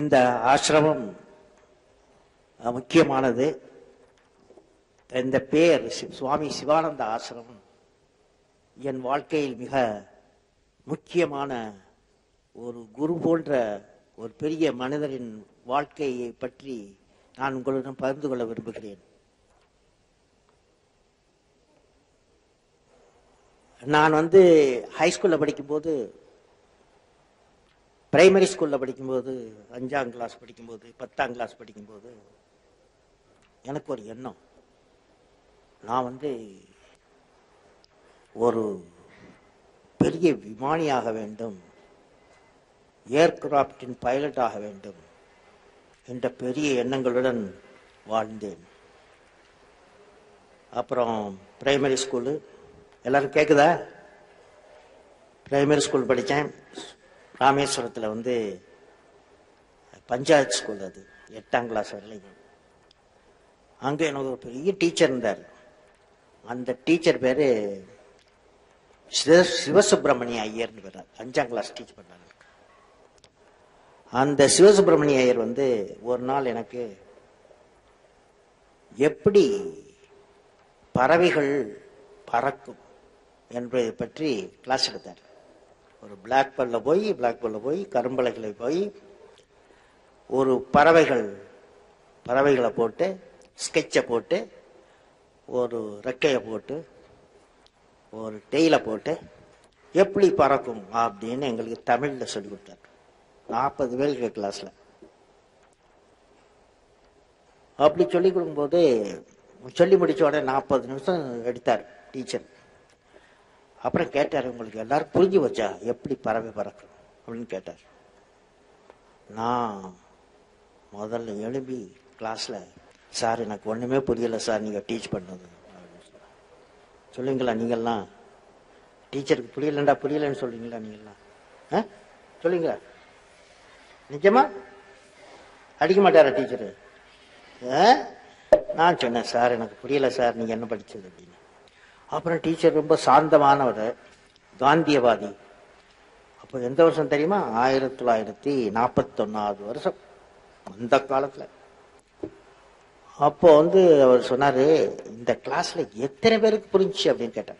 இந்த ஆசிரமம் அஹ், முக்கியமானது இந்த பேர் சி- சுவாமி சிவானந்த ஆசிரமம் என் வாழ்க்கையில் மிக முக்கியமான ஒரு குரு போன்ற ஒரு பெரிய மனிதரின் வாழ்க்கையை பற்றி நான் உங்களுடன் பகிர்ந்து கொள்ள விரும்புகிறேன் நான் வந்து ஹைஸ்கூலில் படிக்கும்போது பிரைமரி ஸ்கூலில் படிக்கும்போது அஞ்சாம் கிளாஸ் படிக்கும்போது பத்தாம் கிளாஸ் படிக்கும்போது எனக்கு ஒரு எண்ணம் நான் வந்து ஒரு பெரிய விமானியாக வேண்டும் ஏர்கிராப்டின் பைலட் ஆக வேண்டும் என்ற பெரிய எண்ணங்களுடன் வாழ்ந்தேன் அப்புறம் பிரைமரி ஸ்கூலு எல்லாரும் கேட்குதா பிரைமரி ஸ்கூல் படித்தேன் ராமேஸ்வரத்தில் வந்து பஞ்சாயத்து ஸ்கூல் அது எட்டாம் கிளாஸ் வரையிலையும் அங்கே எனக்கு ஒரு பெரிய டீச்சர் இருந்தார் அந்த டீச்சர் பேர் சிவ சிவசுப்பிரமணிய ஐயர்னு பேர் அஞ்சாம் கிளாஸ் டீச் பண்ணாங்க அந்த சிவசுப்பிரமணிய ஐயர் வந்து ஒரு நாள் எனக்கு எப்படி பறவைகள் பறக்கும் என்பதை பற்றி கிளாஸ் எடுத்தார் ஒரு பிளாக் பல்ல போய் பிளாக் பல்ல போய் கரும்பலைகளை போய் ஒரு பறவைகள் பறவைகளை போட்டு ஸ்கெட்சை போட்டு ஒரு ரெக்கையை போட்டு ஒரு டெய்லை போட்டு எப்படி பறக்கும் அப்படின்னு எங்களுக்கு தமிழில் சொல்லி கொடுத்தார் நாற்பது பேருக்கு கிளாஸில் அப்படி சொல்லி கொடுக்கும்போது சொல்லி முடிச்ச உடனே நாற்பது நிமிஷம் எடுத்தார் டீச்சர் அப்புறம் கேட்டார் உங்களுக்கு எல்லாரும் புரிஞ்சு வச்சா எப்படி பறவை பறக்கும் அப்படின்னு கேட்டார் நான் முதல்ல எழுப்பி கிளாஸில் சார் எனக்கு ஒன்றுமே புரியலை சார் நீங்கள் டீச் பண்ணது அப்படின்னு சொன்னார். சொல்லுங்களா நீங்கள்லாம் டீச்சருக்கு புரியலண்டா புரியலன்னு சொல்றீங்களா நீங்கள்லாம் ஆ சொல்லுங்களா நிஜமா அடிக்க மாட்டாரா டீச்சரு நான் சொன்னேன் சார் எனக்கு புரியல சார் நீங்க என்ன படிச்சது அப்படின்னு அப்புறம் டீச்சர் ரொம்ப சாந்தமானவர் காந்தியவாதி அப்போ எந்த வருஷம் தெரியுமா ஆயிரத்தி தொள்ளாயிரத்தி நாற்பத்தொன்னாவது வருஷம் அந்த காலத்துல அப்போ வந்து அவர் சொன்னாரு இந்த கிளாஸ்ல எத்தனை பேருக்கு புரிஞ்சுச்சு அப்படின்னு கேட்டார்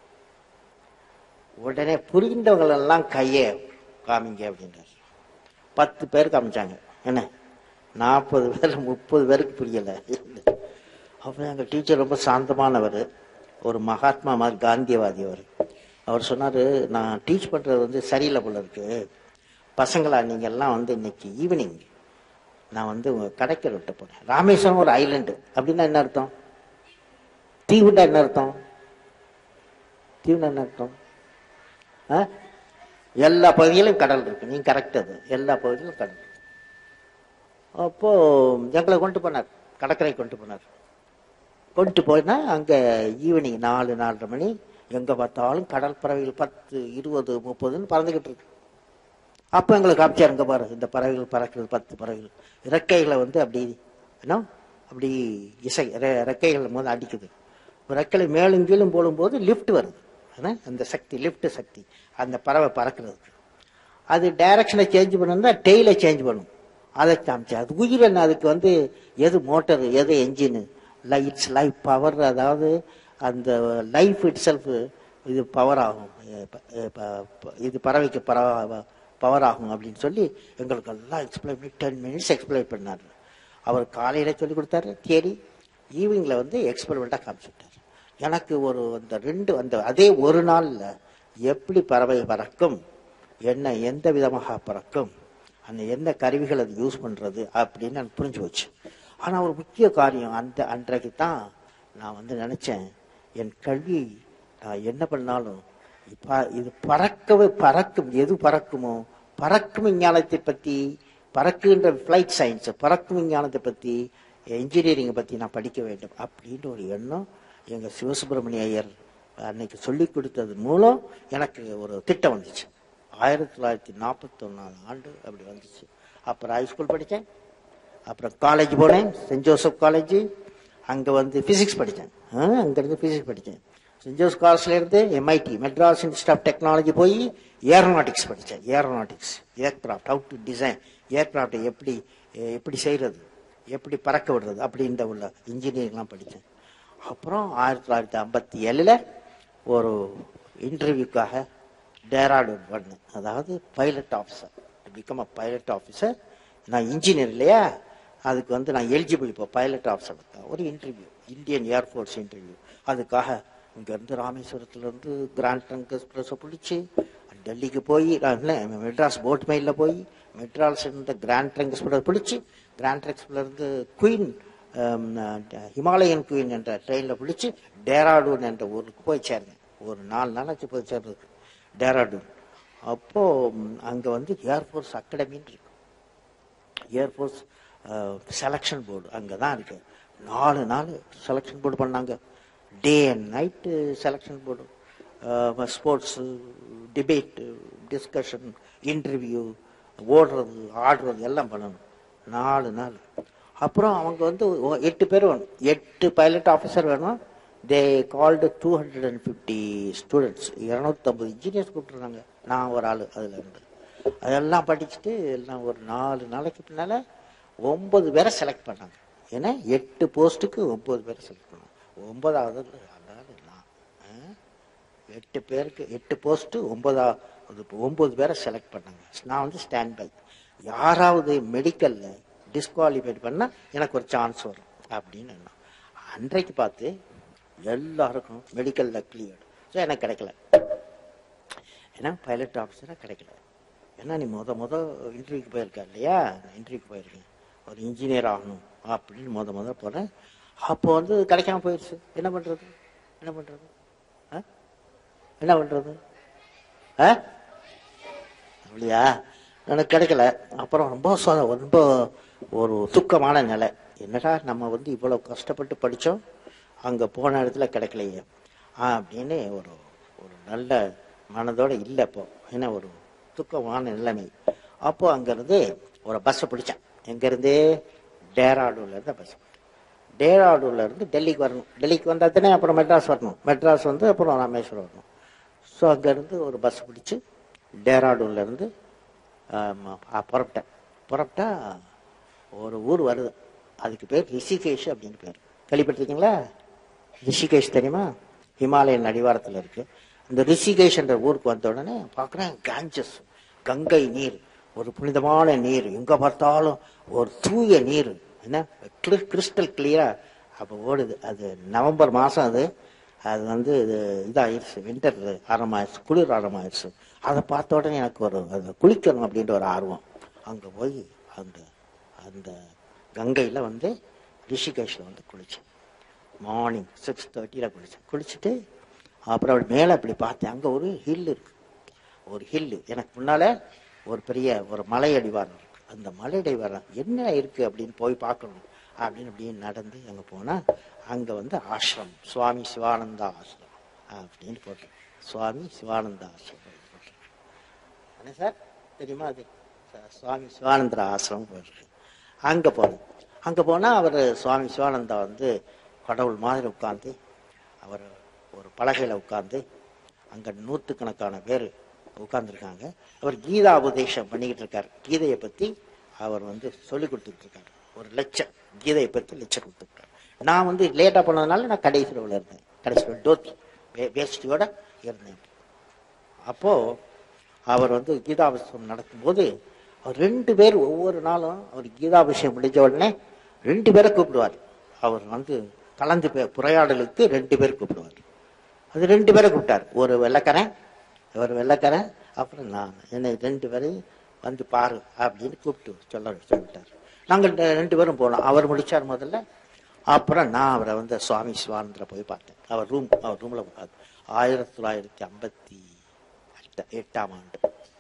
உடனே புரிந்தவங்க எல்லாம் கையை காமிங்க அப்படின்றார் பத்து பேர் காமிச்சாங்க என்ன நாற்பது பேர் முப்பது பேருக்கு புரியல அப்போ எங்கள் டீச்சர் ரொம்ப சாந்தமானவர் ஒரு மகாத்மா மாதிரி காந்தியவாதி அவர் அவர் சொன்னார் நான் டீச் பண்ணுறது வந்து சரியில்லை போல இருக்கு பசங்களா நீங்க எல்லாம் வந்து இன்னைக்கு ஈவினிங் நான் வந்து உங்க கடைக்கு விட்டு போனேன் ராமேஸ்வரம் ஒரு ஐலண்டு அப்படின்னா என்ன அர்த்தம் தீவுண்டா என்ன அர்த்தம் தீவுண்டா என்ன அர்த்தம் ஆ? எல்லா பகுதியிலும் கடல் இருக்கு நீங்க கரெக்ட் அது எல்லா பகுதியிலும் கடல் இருக்கு அப்போ எங்களை கொண்டு போனார் கடற்கரை கொண்டு போனார் கொண்டு போனா அங்க ஈவினிங் நாலு நாலரை மணி எங்க பார்த்தாலும் கடல் பறவைகள் பத்து இருபது முப்பதுன்னு பறந்துகிட்டு இருக்கு அப்போ எங்களை காமிச்சார் இங்க பாரு இந்த பறவைகள் பறக்கிறது பத்து பறவைகள் இறக்கைகளை வந்து அப்படி என்ன அப்படி இசை ரெ- ரெக்கைகள் போது அடிக்குது ரெக்கைகளை மேலும் கீழும் போடும்போது லிஃப்ட் வருது என்ன? அந்த சக்தி லிஃப்ட் சக்தி அந்த பறவை பறக்கிறதுக்கு அது டைரக்ஷனை சேஞ்ச் பண்ணணும்னா டெய்லை சேஞ்ச் பண்ணும் அதை காமிச்சு அது உயிர் என்ன அதுக்கு வந்து எது மோட்டர் எது என்ஜின் இட்ஸ் லைஃப் பவர் அதாவது அந்த லைஃப் இட் செல்ஃப் இது பவர் ஆகும் எ- ப- எ- ப- ப- இது பறவைக்கு பவர் ஆகும் அப்படின்னு சொல்லி எங்களுக்கு எல்லாம் எக்ஸ்பிளைன் பண்ணி டென் மினிட்ஸ் எக்ஸ்பிளைன் பண்ணார் அவர் காலையில சொல்லி கொடுத்தாரு தியரி ஈவினிங்ல வந்து எக்ஸ்பெரிமெண்ட்டாக காமிச்சுட்டார் எனக்கு ஒரு அந்த ரெண்டு அந்த அதே ஒரு நாள்ல எப்படி பறவை பறக்கும் என்ன எந்த விதமாக பறக்கும் அந்த எந்த கருவிகள் அது யூஸ் பண்றது அப்படின்னு எனக்கு புரிஞ்சு போச்சு ஆனா ஒரு முக்கிய காரியம் அந்த அன்றைக்கு தான் நான் வந்து நினைச்சேன் என் கல்வி நான் என்ன பண்ணாலும் இப்ப இது பறக்கவே பறக்கும் எது பறக்குமோ பறக்கும் விஞ்ஞானத்தை பத்தி பறக்குகின்ற ஃபிளைட் சயின்ஸ் பறக்கும் விஞ்ஞானத்தை பத்தி இன்ஜினியரிங்கை பத்தி நான் படிக்க வேண்டும் அப்படின்ற ஒரு எண்ணம் எங்க சிவசுப்பிரமணிய ஐயர் அன்னைக்கு சொல்லி கொடுத்தது மூலம் எனக்கு ஒரு திட்டம் வந்துச்சு ஆயிரத்தி தொள்ளாயிரத்தி நாற்பத்தொன்னாவது ஆண்டு அப்படி வந்துச்சு அப்புறம் ஹைஸ்கூல் படித்தேன் அப்புறம் காலேஜ் போனேன் சென்ட் ஜோசப் காலேஜ் அங்கே வந்து ஃபிசிக்ஸ் படித்தேன் அங்கேருந்து ஃபிசிக்ஸ் படித்தேன் சென்ட் ஜோஸ் காலேஜ்லேருந்து MIT Madras Institute of Technology போய் ஏரோநாட்டிக்ஸ் படித்தேன் aeronautics aircraft how to design ஏர்கிராஃப்டை எப்படி எ- எப்படி செய்கிறது எப்படி பறக்க விடுறது அப்படின்ற உள்ள இன்ஜினியரிங்லாம் படித்தேன் அப்புறம் ஆயிரத்தி தொள்ளாயிரத்தி ஐம்பத்தி ஏழில் ஒரு இன்டர்வியூக்காக டேராடூன் பண்ணேன் அதாவது pilot officer become a pilot officer நான் இன்ஜினியர் இல்லையா அதுக்கு வந்து நான் எலிஜிபிள் இப்போ பைலட் ஆஃபீஸர் ஒரு இன்டர்வியூ இந்தியன் ஏர்ஃபோர்ஸ் இன்டர்வியூ அதுக்காக இங்கேருந்து ராமேஸ்வரத்துலேருந்து கிராண்ட் ட்ரங்க் எக்ஸ்பிரஸை பிடிச்சி டெல்லிக்கு போய் நான் இல்லை, மெட்ராஸ் போட் மெயிலில் போய் மெட்ராஸ் இருந்த கிராண்ட் ட்ரங்க் எக்ஸ்பிரஸ் பிடிச்சி கிராண்ட் எக்ஸ்பிரஸ்லேருந்து குயின் ஹிமாலயன் குயின் என்ற ட்ரெயினில் பிடிச்சி டேராடூன் என்ற ஊருக்கு போய் சேர்ந்தேன் ஒரு நாலு நாளாச்சு போய் சேர்றது டேராடூன் அப்போது அங்கே வந்து ஏர்ஃபோர்ஸ் அகாடமின்னு இருக்கு ஏர்ஃபோர்ஸ் செலெக்ஷன் போர்டு அங்கே தான் இருக்கு நாலு நாள் செலெக்ஷன் போர்டு பண்ணாங்க day and night selection board sports debate discussion interview ஓடுறது ஆடுறது எல்லாம் பண்ணணும் நாலு நாள் அப்புறம் அவங்க வந்து ஒ- எட்டு பேர் வேணும் எட்டு பைலட் ஆஃபீஸர் வேணும் they called two hundred and fifty students இரநூத்தம்பது இன்ஜினியர்ஸ் கூப்பிட்டுருந்தாங்க நான் ஒரு ஆள் அதில் இருந்து அதெல்லாம் படிச்சுட்டு எல்லாம் ஒரு நாலு நாளைக்கு பின்னால் ஒன்பது பேரை செலக்ட் பண்ணாங்க ஏன்னா எட்டு போஸ்ட்டுக்கு ஒன்பது பேரை செலக்ட் பண்ணாங்க ஒன்பதாவது அதாவது நான் ஆ? எட்டு பேருக்கு எட்டு போஸ்ட்டு ஒன்பதா அது ஒன்பது பேரை செலக்ட் பண்ணாங்க நான் வந்து ஸ்டாண்ட் பை யாராவது மெடிக்கலில் டிஸ்குவாலிஃபைட் பண்ணால் எனக்கு ஒரு சான்ஸ் வரும் அப்படின்னு எண்ணம். அன்றைக்கு பார்த்து எல்லாருக்கும் மெடிக்கலில் கிளியர் ஸோ எனக்கு கிடைக்கல ஏன்னா பைலட் ஆஃபீஸராக கிடைக்கல ஏன்னா நீ முத முத இன்டர்வியூக்கு போயிருக்க இல்லையா நான் இன்டர்வியூக்கு போயிருக்கேன் ஒரு இன்ஜினியர் ஆகணும் அப்படின்னு முத முத போனேன் அப்போ வந்து கிடைக்காம போயிடுச்சு என்ன பண்ணுறது என்ன பண்ணுறது ஆ என்ன பண்ணுறது ஆ அப்படியா எனக்கு கிடைக்கல அப்புறம் ரொம்ப சொ- ரொம்ப ஒரு துக்கமான நிலை என்னடா நம்ம வந்து இவ்வளோ கஷ்டப்பட்டு படித்தோம் அங்கே போன இடத்துல கிடைக்கலையே ஆ அப்படின்னு ஒரு ஒரு நல்ல மனதோட இல்லை இப்போ என்ன ஒரு துக்கமான நிலைமை அப்போ அங்கேருந்து ஒரு பஸ்ஸை பிடிச்சேன் எங்கேருந்து டேராடூர்ல இருந்து பஸ் டேராடூர்ல இருந்து டெல்லிக்கு வரணும் டெல்லிக்கு வந்தால் தானே அப்புறம் மெட்ராஸ் வரணும் மெட்ராஸ் வந்து அப்புறம் ராமேஸ்வரம் வரணும் ஸோ அங்கேருந்து ஒரு பஸ் பிடிச்சி டேராடூன்லேருந்து புறப்பட்டேன் புறப்பட்டா ஒரு ஊர் வருது அதுக்கு பேர் ரிஷிகேஷ் அப்படின்னு பேர் கேள்விப்பட்டிருக்கீங்களா ரிஷிகேஷ் தெரியுமா ஹிமாலயன் அடிவாரத்தில் இருக்கு இந்த ரிஷிகேஷ் என்ற ஊருக்கு வந்த உடனே பார்க்குறேன் காஞ்சஸ் கங்கை நீர் ஒரு புனிதமான நீர் எங்கே பார்த்தாலும் ஒரு தூய நீர் என்ன கிறிஸ்டல் கிளியரா அப்போ ஓடுது அது நவம்பர் மாதம் அது அது வந்து இது இதாகிடுச்சு வின்டர் ஆரம்பமாயிருச்சு குளிர் ஆரம்பமாயிருச்சு அதை பார்த்த உடனே எனக்கு ஒரு அந்த குளிக்கணும் அப்படின்ற ஒரு ஆர்வம் அங்கே போய் அந்த அந்த கங்கையில் வந்து ரிஷிகேஷில் வந்து குளித்தேன் மார்னிங் சிக்ஸ் தேர்ட்டியில் குளித்தேன் குளிச்சுட்டு அப்புறம் அப்படி மேலே அப்படி பார்த்தேன் அங்கே ஒரு ஹில் இருக்கு ஒரு ஹில்லு எனக்கு முன்னால் ஒரு பெரிய ஒரு மலை அடிவாரம் இருக்கு அந்த மலை அடிவாரம் என்ன இருக்கு அப்படின்னு போய் பார்க்கணும் அப்படின்னு அப்படியே நடந்து அங்கே போனால் அங்கே வந்து ஆசிரம் சுவாமி சிவானந்தா ஆசிரம் அப்படின்னு போட்டேன் சுவாமி சிவானந்தா ஆசிரம் போட்டேன் என்ன சார் தெரியுமா அது ச- சுவாமி சிவானந்தர் ஆசிரமம் போயிருக்கு அங்கே போனேன் அங்கே போனால் அவர் சுவாமி சிவானந்தா வந்து கடவுள் மாதிரி உட்காந்து அவர் ஒரு பலகையில் உட்காந்து அங்கே நூற்றுக்கணக்கான பேர் உட்கார்ந்திருக்காங்க அவர் கீதா உபதேசம் பண்ணிக்கிட்டு இருக்கார் கீதையை பற்றி அவர் வந்து சொல்லி கொடுத்துட்டு இருக்காரு ஒரு லெக்சர் கீதையை பற்றி லெக்சர் கொடுத்துருக்காரு நான் வந்து லேட்டாக போனதுனால நான் கடைசி ரோவில் இருந்தேன் கடைசி row, டோத்தி வே வேஷ்டியோட இருந்தேன் அப்போது அவர் வந்து கீதாபிஷேகம் நடக்கும்போது அவர் ரெண்டு பேர் ஒவ்வொரு நாளும் அவர் கீதாபிஷேகம் முடிஞ்ச உடனே ரெண்டு பேரை கூப்பிடுவார் அவர் வந்து கலந்து பே- உரையாடலுக்கு ரெண்டு பேர் கூப்பிடுவார் அது ரெண்டு பேரை கூப்பிட்டார் ஒரு வெள்ளைக்காரன் ஒரு வெள்ளைக்காரன் அப்புறம் நான் என்னை ரெண்டு பேரையும் வந்து பாரு அப்படின்னு கூப்பிட்டு சொல்ல சொல்லிட்டார் நாங்கள் ரெ- ரெண்டு பேரும் போனோம் அவர் முடிச்சார் முதல்ல அப்புறம் நான் அவரை வந்து சுவாமி சிவானந்தரை போய் பார்த்தேன் அவர் ரூம் அவர் ரூமில் உட்காந்து ஆயிரத்தி தொள்ளாயிரத்தி ஐம்பத்தி எட்ட- எட்டாம் ஆண்டு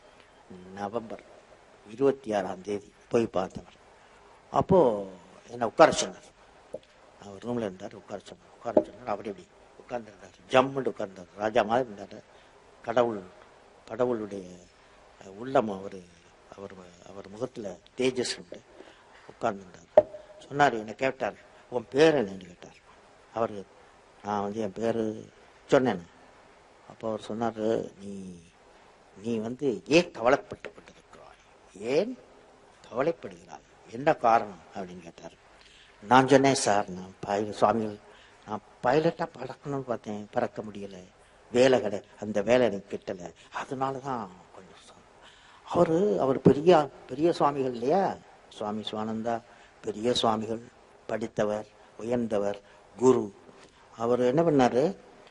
நவம்பர் இருபத்தி ஆறாம் தேதி போய் பார்த்தவர் அப்போது என்னை உட்கார சொன்னார் அவர் ரூமில் இருந்தார் உட்கார சொன்னார் உட்கார சொன்னார் அவர் எப்படி உட்கார்ந்துருந்தார் ஜம்முன்னு உட்கார்ந்தார் ராஜா மாதிரி இருந்தார் கடவுள் கடவுளுடைய அஹ், உள்ளம் அவர் அவர் அவர் முகத்தில் தேஜஸ் உண்டு உட்கார்ந்துருந்தார் சொன்னார் என்னை கேட்டார் உன் பேர் என்னன்னு கேட்டார் அவர் நான் வந்து என் பேர் சொன்னேன் அப்போ அவர் சொன்னார் நீ நீ வந்து ஏன் கவலைப்பட்டு கொண்டிருக்கிறாய் ஏன் கவலைப்படுகிறாய் என்ன காரணம் அப்படின்னு கேட்டார் நான் சொன்னேன் சார் நான் பைல சுவாமிகள் நான் பைலட்டாக பறக்கணும்னு பார்த்தேன் பறக்க முடியல வேலை கடை அந்த வேலை எனக்கு கிட்டலை அதனால தான் கொஞ்சம் அவர் அவர் பெரிய பெரிய சுவாமிகள் இல்லையா சுவாமி சிவானந்தா பெரிய சுவாமிகள் படித்தவர் உயர்ந்தவர் குரு அவர் என்ன பண்ணார்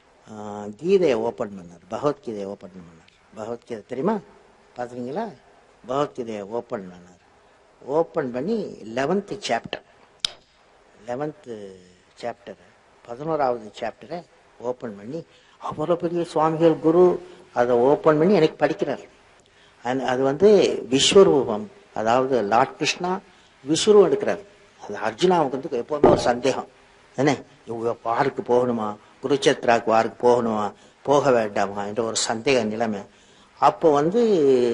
கீதையை ஓப்பன் பண்ணார் பகவத்கீதையை ஓப்பன் பண்ணார் பகவத்கீதை தெரியுமா பார்த்துருக்கீங்களா பகவத்கீதையை ஓப்பன் பண்ணார் ஓப்பன் பண்ணி லெவன்த்து சாப்டர் லெவன்த்து சாப்டர் பதினோராவது சாப்டரை ஓப்பன் பண்ணி அவ்வளோ பெரிய சுவாமிகள் குரு அதை ஓப்பன் பண்ணி எனக்கு படிக்கிறார் And அது வந்து விஸ்வரூபம் அதாவது லார்ட் கிருஷ்ணா விஸ்வரூபம் எடுக்கிறார் அது அர்ஜுனாவுக்கு வந்து எப்போதுமே ஒரு சந்தேகம் என்ன இவங்க வாருக்கு போகணுமா குருச்சேத்ராக்கு வாருக்கு போகணுமா போக வேண்டாமா என்ற ஒரு சந்தேக நிலைமை அப்போ வந்து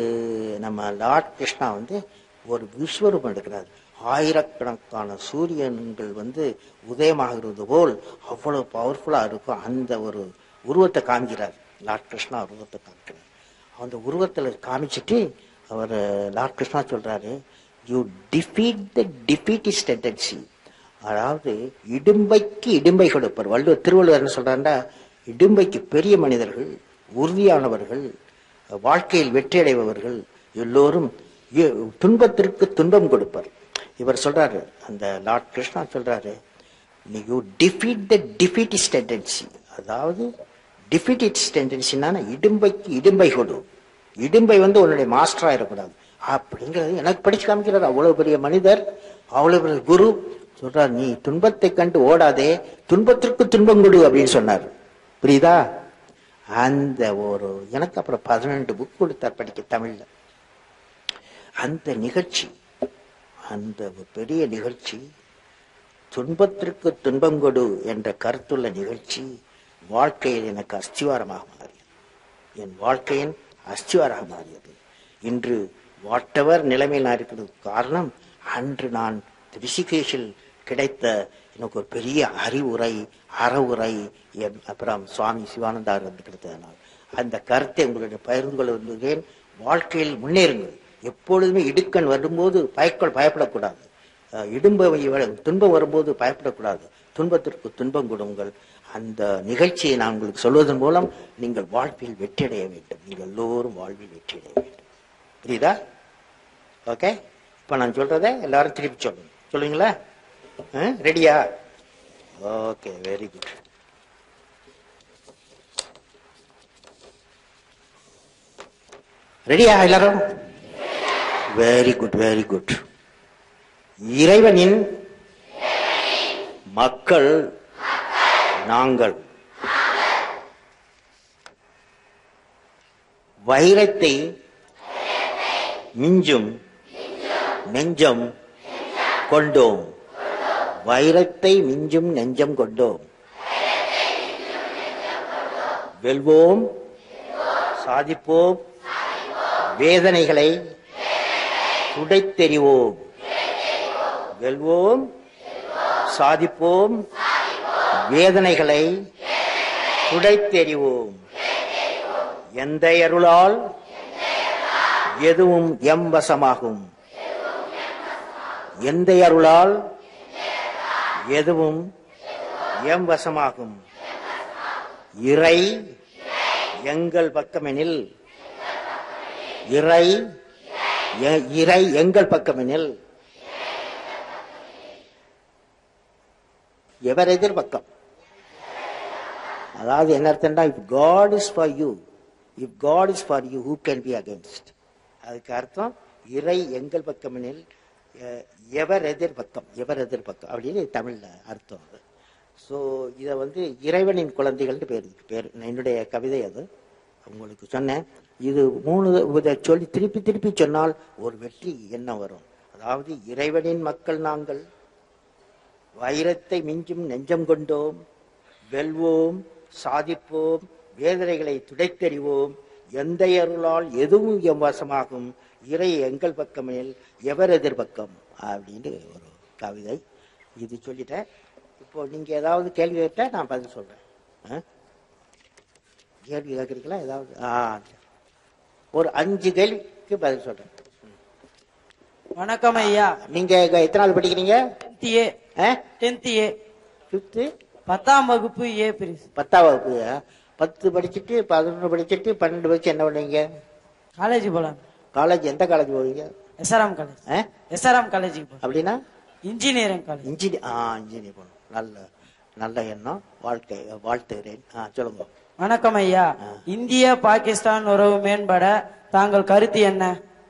நம்ம லார்ட் கிருஷ்ணா வந்து ஒரு விஸ்வரூபம் எடுக்கிறார் ஆயிரக்கணக்கான சூரியன்கள் வந்து உதயமாகிறது போல் அவ்வளவு பவர்ஃபுல்லா இருக்கும் அந்த ஒரு உருவத்தை காமிக்கிறார் லார்ட் கிருஷ்ணா உருவத்தை காமிக்கிறார் அந்த உருவத்தில் காமிச்சிட்டு அவர் லார்ட் கிருஷ்ணா சொல்றாரு you defeat the defeatist tendency அதாவது இடும்பைக்கு இடும்பை கொடுப்பார் வள்ளுவர் திருவள்ளுவர் என்ன சொல்றாருன்னா இடும்பைக்கு பெரிய மனிதர்கள் உறுதியானவர்கள் வாழ்க்கையில் வெற்றியடைபவர்கள் எல்லோரும் இ- துன்பத்திற்கு துன்பம் கொடுப்பார் இவர் சொல்றாரு அந்த லார்ட் கிருஷ்ணா சொல்றாரு you defeat the defeatist tendency அதாவது டிஃபீட்டிஸ் டெண்டன்சினா இடும்பைக்கு இடும்பை கொடு இடும்பை வந்து உன்னுடைய மாஸ்டரா இருக்கக்கூடாது அப்படிங்கிறது எனக்கு படிச்சு காமிக்கிறார் அவ்வளவு பெரிய மனிதர் அவ்வளவு பெரிய குரு சொல்றார் நீ துன்பத்தை கண்டு ஓடாதே துன்பத்திற்கு துன்பம் கொடு அப்படின்னு சொன்னார் புரியுதா அந்த ஒரு எனக்கு அப்புறம் பதினெண்டு புக் கொடுத்தார் படிக்க தமிழ்ல அந்த நிகழ்ச்சி அந்த ஒரு பெரிய நிகழ்ச்சி துன்பத்திற்கு துன்பம் கொடு என்ற கருத்துள்ள நிகழ்ச்சி வாழ்க்கையில் எனக்கு அஸ்திவாரமாக மாறியது என் வாழ்க்கையின் அஸ்திவாரமாக மாறியது இன்று வாட்டவர் நிலைமையில் நான் இருக்கிறது காரணம் அன்று நான் ரிஷிகேஷில் கிடைத்த எனக்கு ஒரு பெரிய அறிவுரை அறவுரை என் அப்புறம் சுவாமி சிவானந்தார் வந்து கிடைத்ததனால் அந்த கருத்தை உங்களுடைய பகிர்ந்து கொள்ள விரும்புகிறேன் வாழ்க்கையில் முன்னேறுங்கள் எப்பொழுதுமே இடுக்கண் வரும்போது பயக்கொள் பயப்படக்கூடாது அஹ் இடும்ப துன்பம் வரும்போது பயப்படக்கூடாது துன்பத்திற்கு துன்பம் கொடுங்கள் அந்த நிகழ்ச்சியை நான் உங்களுக்கு சொல்வதன் மூலம் நீங்கள் வாழ்வில் வெற்றியடைய வேண்டும் நீங்கள் எல்லோரும் வாழ்வில் வெற்றியடைய வேண்டும் புரியுதா ஓகே இப்ப நான் சொல்றதை எல்லாரும் திருப்பி சொல்லணும் சொல்லுங்களா ரெடியா ஓகே வெரி குட் ரெடியா எல்லாரும் வெரி குட் வெரி குட் இறைவனின் மக்கள் நாங்கள் வைரத்தை மிஞ்சும் நெஞ்சம் கொண்டோம் வைரத்தை மிஞ்சும் நெஞ்சம் கொண்டோம் வெல்வோம் சாதிப்போம் வேதனைகளை துடைத்தெறிவோம் வெல்வோம் சாதிப்போம் வேதனைகளை துடைத்தெறிவோம் எந்த அருளால் எதுவும் எம் வசமாகும் எந்த அருளால் எதுவும் எம் வசமாகும் இறை எங்கள் பக்கமெனில் இறை எ- இறை எங்கள் பக்கமெனில் எவர் எதிர்பக்கம் அதாவது என்ன அர்த்தம்னா if God is for you if God is for you who can be against அதுக்கு அர்த்தம் இறை எங்கள் பக்கமெனில் அஹ், எவர் எதிர்பக்கம் எவர் எதிர்பக்கம் அப்படின்னு தமிழ்ல அர்த்தம் அது ஸோ இதை வந்து இறைவனின் குழந்தைகள்னு பேர் இதுக்கு பேர் என்னுடைய கவிதை அது உங்களுக்கு சொன்னேன் இது மூணு இதை சொல்லி திருப்பி திருப்பி சொன்னால் ஒரு வெற்றி என்ன வரும் அதாவது இறைவனின் மக்கள் நாங்கள் வைரத்தை மிஞ்சும் நெஞ்சம் கொண்டோம் வெல்வோம் சாதிப்போம் வேதனைகளை துடைத்தெறிவோம் எந்த அருளால் எதுவும் எம் வசமாகும் இறை எங்கள் பக்கமெனில் எவர் எதிர்பக்கம் அப்படின்னு ஒரு கவிதை இது சொல்லிட்டேன் இப்போ நீங்க ஏதாவது கேள்வி கேட்டா நான் பதில் சொல்றேன் ஆ? கேள்வி கேட்குறீங்களா ஏதாவது ஆ ஒரு அஞ்சு கேள்விக்கு பதில் சொல்றேன் வணக்கம் ஐயா நீங்க இங்க எத்தனாவது படிக்கிறீங்க டென்த் ஏ ஆ டென்த் ஏ ஃபிஃப்த்து பத்தாம் வகுப்பு ஏ பிரிஸ் பத்தாம் வகுப்பு பத்து படிச்சுட்டு பதினொன்று படிச்சுட்டு பன்னெண்டு படிச்சு என்ன பண்ணுவீங்க காலேஜ் போலாம் காலேஜ் எந்த காலேஜ் போவீங்க எஸ்ஆர்எம் காலேஜ் ஆ எஸ்ஆர்எம் காலேஜுக்கு போலாம் அப்படின்னா இன்ஜினியரிங் காலேஜ் இன்ஜினியர் ஆ இன்ஜினியர் போகணும் நல்ல நல்ல எண்ணம் வாழ்க்கை வாழ்த்துகிறேன் ஆ சொல்லுங்க வணக்கம் ஐயா இந்திய பாகிஸ்தான் உறவு மேம்பட தாங்கள் கருத்து என்ன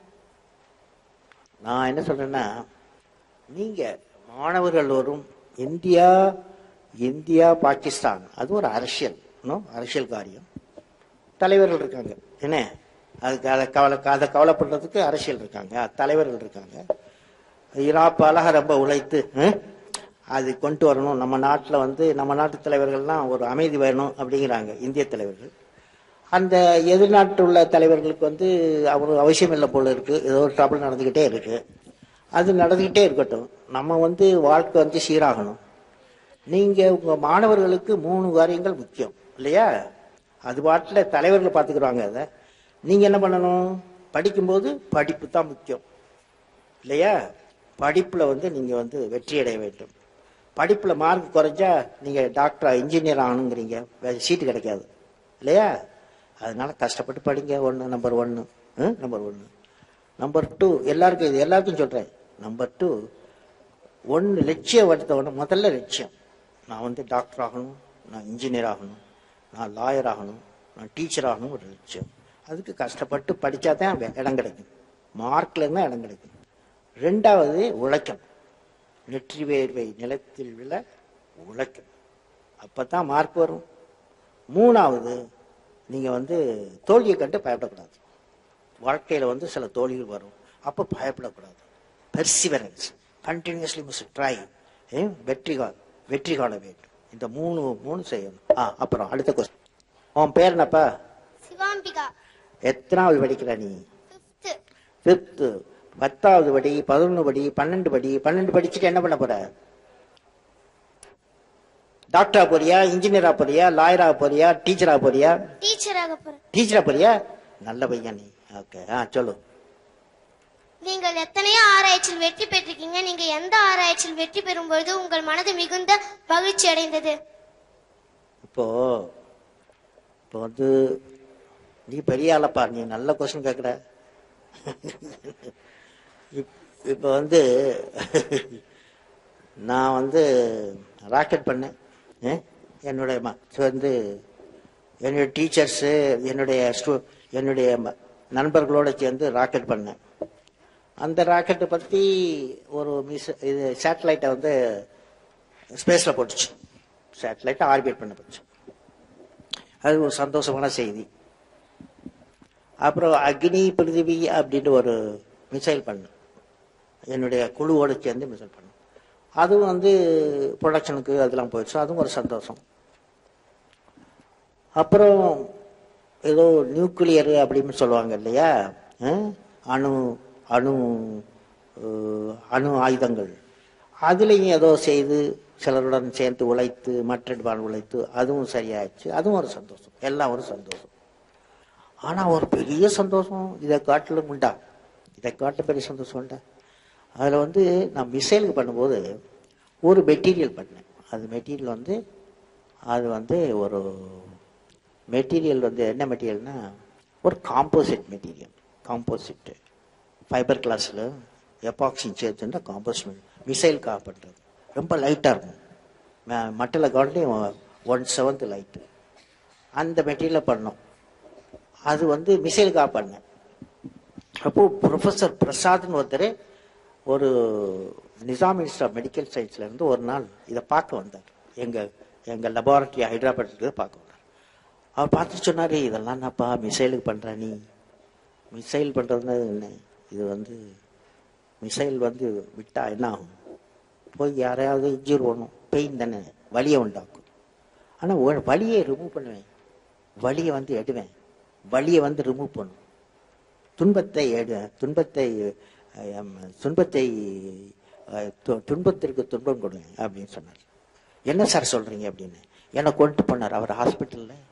நான் என்ன சொல்றேன்னா நீங்க மாணவர்கள் வரும் இந்தியா இந்தியா பாகிஸ்தான் அது ஒரு அரசியல் இன்னும் அரசியல் காரியம் தலைவர்கள் இருக்காங்க என்ன அதுக்கு அதை கவலை அதை கவலைப்படுறதுக்கு அரசியல் இருக்காங்க தலைவர்கள் இருக்காங்க இராப்பாலாக ரொம்ப உழைத்து ஹம், அது கொண்டு வரணும் நம்ம நாட்டில் வந்து நம்ம நாட்டு தலைவர்கள்லாம் ஒரு அமைதி வேணும் அப்படிங்கிறாங்க இந்திய தலைவர்கள் அந்த எதிர்நாட்டு உள்ள தலைவர்களுக்கு வந்து அவர் அவசியம் இல்லை போல இருக்கு ஏதோ ஒரு ட்ரபிள் நடந்துக்கிட்டே இருக்கு அது நடந்துக்கிட்டே இருக்கட்டும் நம்ம வந்து வாழ்க்கை வந்து சீராகணும் நீங்க உங்க மாணவர்களுக்கு மூணு காரியங்கள் முக்கியம் இல்லையா அது பாட்டில் தலைவர்கள் பார்த்துக்குறாங்க அதை நீங்க என்ன பண்ணணும் படிக்கும்போது படிப்பு தான் முக்கியம் இல்லையா படிப்புல வந்து நீங்க வந்து வெற்றி அடைய வேண்டும் படிப்புல மார்க் குறைஞ்சா நீங்க டாக்டர் இன்ஜினியர் ஆகணுங்கிறீங்க வேற சீட்டு கிடைக்காது இல்லையா அதனால கஷ்டப்பட்டு படிங்க ஒன்று நம்பர் ஒன்று நம்பர் ஒன்று நம்பர் டூ எல்லாருக்கும் இது எல்லாருக்கும் சொல்றேன் நம்பர் டூ ஒன்று லட்சியம் எடுத்தவொடனே முதல்ல லட்சியம் நான் வந்து டாக்டர் ஆகணும் நான் இன்ஜினியர் ஆகணும் நான் லாயர் ஆகணும் நான் டீச்சர் ஆகணும் ஒரு லட்சியம் அதுக்கு கஷ்டப்பட்டு படித்தா தான் இடம் கிடைக்கும் மார்க்ல இருந்தால் இடம் கிடைக்கும் ரெண்டாவது உழைக்கணும் நெற்றி வேர்வை நிலத்தில் விழ உழைக்கணும் அப்போ தான் மார்க் வரும் மூணாவது நீங்கள் வந்து தோல்வியை கண்டு பயப்படக்கூடாது வாழ்க்கையில் வந்து சில தோல்விகள் வரும் அப்போ பயப்படக்கூடாது பெர்சிவரன்ஸ் கண்டினியூஸ்லி மிஸ் ட்ரை வெற்றி கா வெற்றி காண வேண்டும் இந்த மூணு மூணு செய்யணும் ஆ அப்புறம் அடுத்த கொஸ்டின் உன் பேர் என்னப்பா சிவாம்பிகா எத்தனாவது படிக்கிற நீ ஃபிஃப்த்து ஃபிஃப்த்து பத்தாவது படி பதினொன்று படி பன்னெண்டு படி பன்னெண்டு படிச்சுட்டு என்ன பண்ண போற டாக்டரா போறியா இன்ஜினியரா போறியா லாயரா போறியா டீச்சரா போறியா டீச்சராக போறேன் டீச்சரா போறியா நல்ல பையன் நீ ஓகே ஆ சொல்லு நீங்கள் எத்தனையோ ஆராய்ச்சியில் வெற்றி பெற்றிருக்கீங்க நீங்க எந்த ஆராய்ச்சியில் வெற்றி பெறும் பொழுது உங்கள் மனது மிகுந்த மகிழ்ச்சி அடைந்தது இப்போ இப்போ வந்து நீ பெரிய ஆளப்பா நீ நல்ல கொஸ்டின் கேட்குற இப்போ வந்து நான் வந்து ராக்கெட் பண்ணேன் ஏ? என்னுடைய ம- வந்து என்னுடைய டீச்சர்ஸு என்னுடைய ஸ்டூ என்னுடைய ம- நண்பர்களோட சேர்ந்து ராக்கெட் பண்ணேன் அந்த ராக்கெட்டை பற்றி ஒரு மிஸ் இது சேட்டலைட்டை வந்து ஸ்பேஸில் போட்டுச்சு சேட்டலைட்டை ஆர்பிட் பண்ண போச்சு அது ஒரு சந்தோஷமான செய்தி அப்புறம் அக்னி பிருத்திவி அப்படின்ட்டு ஒரு மிசைல் பண்ணேன் என்னுடைய குழுவோடு சேர்ந்து மிசைல் பண்ணேன் அதுவும் வந்து ப்ரொடக்ஷனுக்கு அதெல்லாம் போயிடுச்சு அதுவும் ஒரு சந்தோஷம் அப்புறம் ஏதோ நியூக்ளியர் அப்படின்னு சொல்லுவாங்க இல்லையா அஹ்? அணு அணு அஹ், அணு ஆயுதங்கள் அதுலேயும் ஏதோ செய்து சிலருடன் சேர்ந்து உழைத்து மற்றடுபான் உழைத்து அதுவும் சரியாயிடுச்சு அதுவும் ஒரு சந்தோஷம் எல்லாம் ஒரு சந்தோஷம் ஆனால் ஒரு பெரிய சந்தோஷம் இதை காட்டிலும் உண்டா இதை காட்ட பெரிய சந்தோஷம் உண்டா அதில் வந்து நான் மிசைலுக்கு பண்ணும்போது ஒரு மெட்டீரியல் பண்ணேன் அது மெட்டீரியல் வந்து அது வந்து ஒரு மெட்டீரியல் வந்து என்ன மெட்டீரியல்னா ஒரு காம்போசிட் மெட்டீரியல் காம்போசிட் ஃபைபர் கிளாஸில் எபாக்சி சேர்த்துன்னா காம்போசிட் மிசைலுக்காக பண்ணுறது ரொம்ப லைட்டாக இருக்கும் ம- மட்டில் காட்டிலையும் ஒன் செவன்த் லைட்டு அந்த மெட்டீரியலை பண்ணோம் அது வந்து மிசைலுக்காக பண்ணேன் அப்போ ப்ரொஃபஸர் பிரசாத்னு ஒருத்தர் ஒரு நிசாம் இன்ஸ்டியூட் ஆஃப் மெடிக்கல் சயின்ஸ்ல இருந்து ஒரு நாள் இதை பார்க்க வந்தார் எங்க எங்க லெபார்டரி ஹைதராபாத் இருக்கிறத பார்க்க வந்தார் அவர் பார்த்து சொன்னாரு இதெல்லாம் என்னப்பா மிசைலுக்கு பண்ற நீ மிசைல் பண்றதுன்னா என்ன இது வந்து மிசைல் வந்து விட்டா என்ன ஆகும் போய் யாரையாவது இன்ஜூர் பண்ணும் பெயின் தானே வலியை உண்டாக்கும் ஆனால் ஒரு வலியை ரிமூவ் பண்ணுவேன் வலியை வந்து எடுவேன் வலியை வந்து ரிமூவ் பண்ணும் துன்பத்தை எடு துன்பத்தை அஹ், துன்பத்தை அஹ், து- துன்பத்திற்கு துன்பம் கொடுங்க அப்படின்னு சொன்னார் என்ன சார் சொல்றீங்க அப்படின்னு என்னை கொண்டு போனார் அவர் ஹாஸ்பிட்டலில்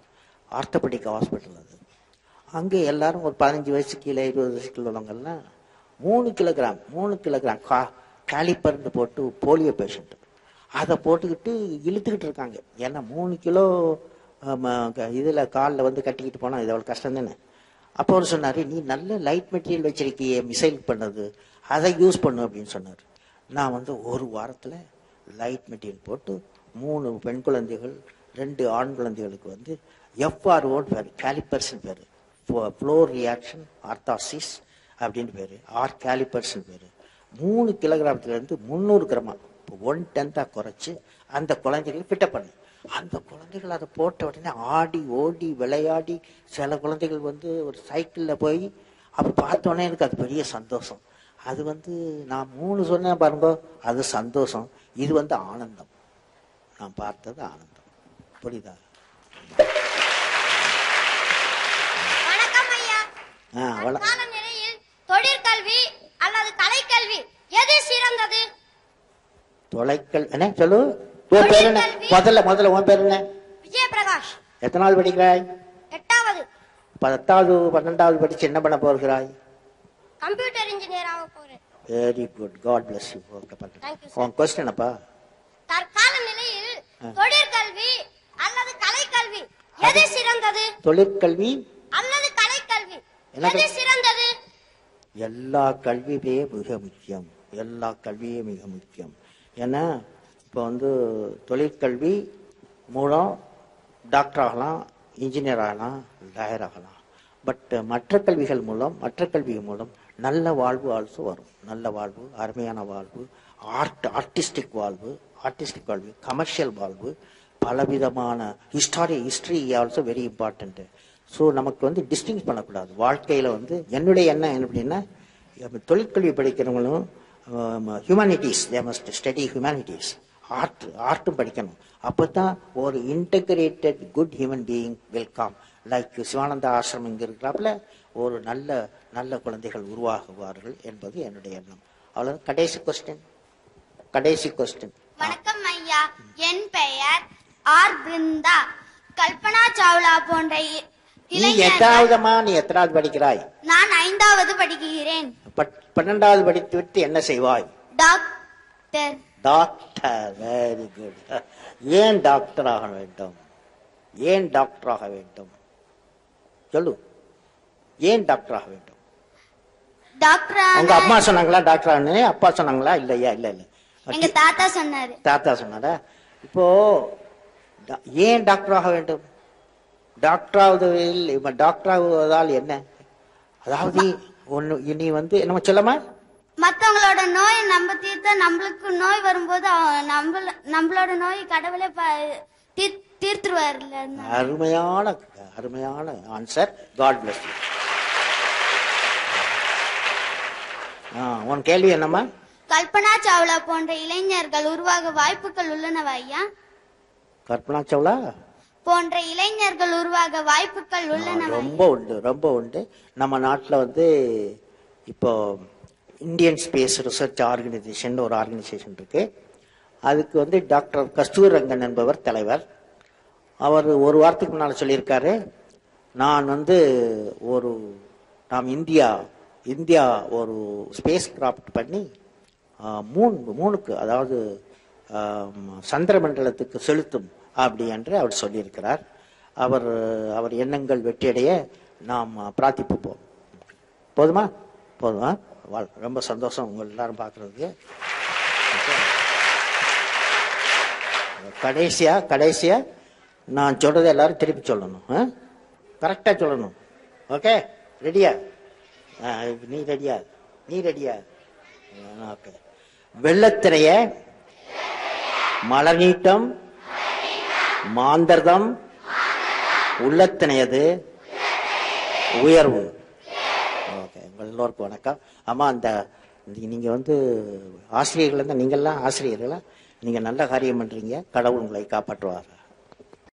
ஆர்த்தோபெடிக் ஹாஸ்பிட்டல் அது அங்கே எல்லாரும் ஒரு பதினஞ்சு வயசு கீழே இருபது வயசு கீழே உள்ளவங்கெல்லாம் மூணு கிலோகிராம் மூணு கிலோகிராம் கா காலிப்பர்னு போட்டு போலியோ பேஷண்ட் அதை போட்டுக்கிட்டு இழுத்துக்கிட்டு இருக்காங்க ஏன்னா மூணு கிலோ இதில் காலில் வந்து கட்டிக்கிட்டு போனால் இது அவ்வளோ கஷ்டம் தானே அப்போ அவர் சொன்னார் நீ நல்ல லைட் மெட்டீரியல் வச்சிருக்கியே மிசைல் பண்ணது அதை யூஸ் பண்ணு அப்படின்னு சொன்னார் நான் வந்து ஒரு வாரத்தில் லைட் மெட்டீரியல் போட்டு மூணு பெண் குழந்தைகள் ரெண்டு ஆண் குழந்தைகளுக்கு வந்து எஃப்ஆர்ஓன்னு பேர் கேலிப்பர்ஸ்னு பேர் ஃப்ளோர் ரியாக்ஷன் ஆர்த்தாசிஸ் அப்படின்னு பேர் ஆர் கேலிப்பர்ஸ்னு பேர் மூணு கிலோகிராமத்துலேருந்து முந்நூறு கிராமா இப்போ ஒன் டென்த்தாக குறைச்சி அந்த குழந்தைகளை ஃபிட்டப் பண்ணு அந்த குழந்தைகள் அதை போட்ட உடனே ஆடி ஓடி விளையாடி சில குழந்தைகள் வந்து ஒரு சைக்கிளில் போய் அப்போ பார்த்த உடனே எனக்கு அது பெரிய சந்தோஷம் அது வந்து நான் மூணு சொன்னேன் பாருங்க அது சந்தோஷம் இது வந்து ஆனந்தம் நான் பார்த்தது ஆனந்தம் புரியுதா வணக்கம் ஐயா ஆ வள கால நிலையில் தொழிற்கல்வி அல்லது கலைக்கல்வி எது சிறந்தது தொலைக்கல் என்ன சொல்லு உன் பேர் என்ன முதல்ல முதல்ல உன் பேர் என்ன விஜயபிரகாஷ் எத்தனாவது படிக்கிறாய் எட்டாவது பத்தாவது பன்னெண்டாவது படிச்சு என்ன பண்ண போகிறாய் கம்ப்யூட்டர் இன்ஜினியர் ஆக போறேன் very good God bless you okay Thank you, sir. உன் கொஸ்டின் அப்பா தற்கால நிலையில் தொழிற்கல்வி அல்லது கலைக்கல்வி எது சிறந்தது தொழிற்கல்வி அல்லது கலைக்கல்வி என்ன எது கல்- சிறந்தது எல்லா கல்வியுமே மிக முக்கியம் எல்லா கல்வியும் மிக முக்கியம் ஏன்னா இப்போ வந்து தொழிற்கல்வி மூலம் டாக்டர் ஆகலாம் இன்ஜினியர் ஆகலாம் லாயர் ஆகலாம் பட் மற்ற கல்விகள் மூலம் மற்ற கல்வி மூலம் நல்ல வாழ்வு ஆல்சோ வரும் நல்ல வாழ்வு அருமையான வாழ்வு ஆர்ட் ஆர்டிஸ்டிக் வாழ்வு ஆர்டிஸ்டிக் வாழ்வு கமர்ஷியல் வாழ்வு பலவிதமான history history also very important so நமக்கு வந்து டிஸ்டிங் பண்ணக்கூடாது வாழ்க்கையில் வந்து என்னுடைய எண்ணம் என்ன அப்படின்னா இப்ப தொழிற்கல்வி படிக்கிறவங்களும் humanities they must study humanities art ஆர்ட்டும் படிக்கணும் அப்போ தான் ஒரு integrated good human being welcome like Sivananda ஆசிரமம் இங்கே இருக்கிறாப்புல ஒரு நல்ல நல்ல குழந்தைகள் உருவாகுவார்கள் என்பது என்னுடைய எண்ணம் அவ்வளோ கடைசி கொஸ்டின் கடைசி கொஸ்டின் வணக்கம் ஐயா என் பெயர் ஆர் பிருந்தா கல்பனா சாவ்லா போன்ற இ- நீ இளைஞர்கள் எட்டாவதமா நீ எத்தனாவது படிக்கிறாய் நான் ஐந்தாவது படிக்கிறேன் பட் பன்னெண்டாவது படித்து விட்டு என்ன செய்வாய் டாக்டர் டாக்டர் வெரி குட் ஏன் டாக்டர் ஆக வேண்டும் ஏன் டாக்டர் ஆக வேண்டும் சொல்லு ஏன் டாக்டர் ஆக வேண்டும் டாக்டர் உங்க அம்மா சொன்னாங்களா டாக்டர் ஆகணும்னு அப்பா சொன்னாங்களா இல்லையா இல்ல இல்ல எங்க தாத்தா சொன்னாரு தாத்தா சொன்னாரா இப்போ டா- ஏன் டாக்டர் ஆக வேண்டும் டாக்டர் ஆகுவதில் இப்ப டாக்டர் ஆகுவதால் என்ன அதாவது ஒன்னு இனி வந்து நம்ம சொல்லமா மத்தவங்களோட நோய் நம்ம தீர்த்த நம்மளுக்கு நோய் வரும்போது அவ- நம்மள நம்மளோட நோய் கடவுளே ப- தீர்- தீர்த்துருவாருல்ல அதனால. அருமையான அருமையான ஆன்சர் காட் பிளஸ் யூ உன் கேள்வி என்னம்மா கல்பனா சாவ்லா போன்ற இளைஞர்கள் உருவாக வாய்ப்புகள் உள்ளனவா ஐயா கற்பனா சவுலா போன்ற இளைஞர்கள் உருவாக வாய்ப்புகள் உள்ளனவா ரொம்ப உண்டு ரொம்ப உண்டு நம்ம நாட்டில் வந்து இப்போ இந்தியன் ஸ்பேஸ் ரிசர்ச் ஆர்கனைசேஷன் ஒரு ஆர்கனைசேஷன் இருக்கு அதுக்கு வந்து டாக்டர் கஸ்தூர் ரங்கன் என்பவர் தலைவர் அவர் ஒரு வாரத்துக்கு முன்னால் சொல்லியிருக்காரு நான் வந்து ஒரு நாம் இந்தியா இந்தியா ஒரு ஸ்பேஸ் கிராஃப்ட் பண்ணி ஆ, மூணு மூணுக்கு அதாவது ஆம், சந்திர மண்டலத்துக்கு செலுத்தும் அப்படி என்று அவர் சொல்லியிருக்கிறார் அவர் அவர் எண்ணங்கள் வெற்றியடைய நாம் பிரார்த்திப்போம் போதுமா போதுமா வாழ் ரொம்ப சந்தோஷம் உங்கள் எல்லாரும் பார்க்குறதுக்கு கடைசியா கடைசியா நான் சொல்றதை எல்லாரும் திருப்பி சொல்லணும் கரெக்டா சொல்லணும் ஓகே ரெடியா நீ ரெடியா நீ ரெடியா ஓகே வெள்ளத்திரைய மலநீட்டம் மாந்தர்தம் உள்ளத்தினையது உயர்வு ஓகே உங்கள் எல்லோருக்கும் வணக்கம் ஆமா அந்த நீ- நீங்க வந்து ஆசிரியர்கள் இருந்தால் நீங்கள்லாம் ஆசிரியர்களா நீங்க நல்ல காரியம் பண்றீங்க கடவுள் உங்களை காப்பாற்றுவார்